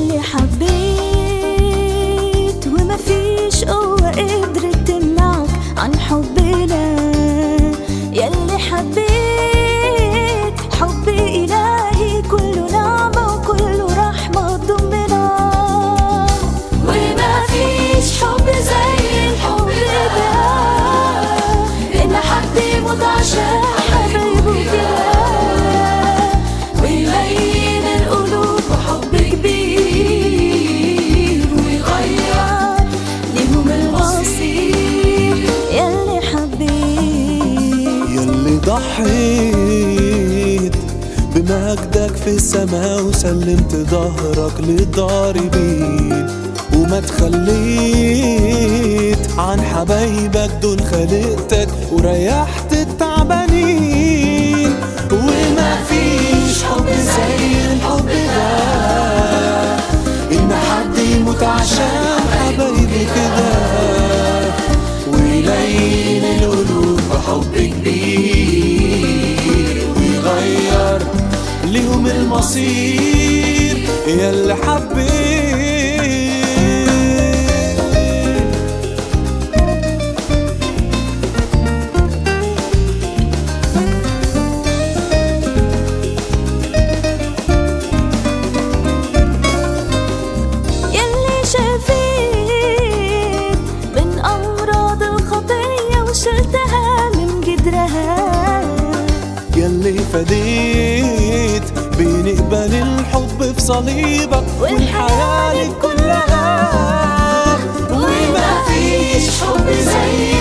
يلي حبيت وما فيش قوة قدرت تمنعك عن حبنا يلي حبيت حب إلهي كله نعمة وكله رحمة تضمنا وما فيش حب زي الحب ده إن حد يموت عشان حبيبه كده ويبين القلوب بحب كبير ويغير ليهم المصير يلي حبيت يلي ضحيت بمجدك في السماء وسلمت ظهرك للضاربين وما تخليت عن حبايبك دول خلقتك وريحت التعبانين وما فيش حب زي الحب ده ان حد يموت عشان حبايبه كده ويلين القلوب بحب كبير ويغير ليهم المصير يلي حبيت يلي شفيت من أمراض الخطية وشلتها من جدرها يلي فديت بنقبل الحب في صليبك والحياة لك كلها وما فيش حب زي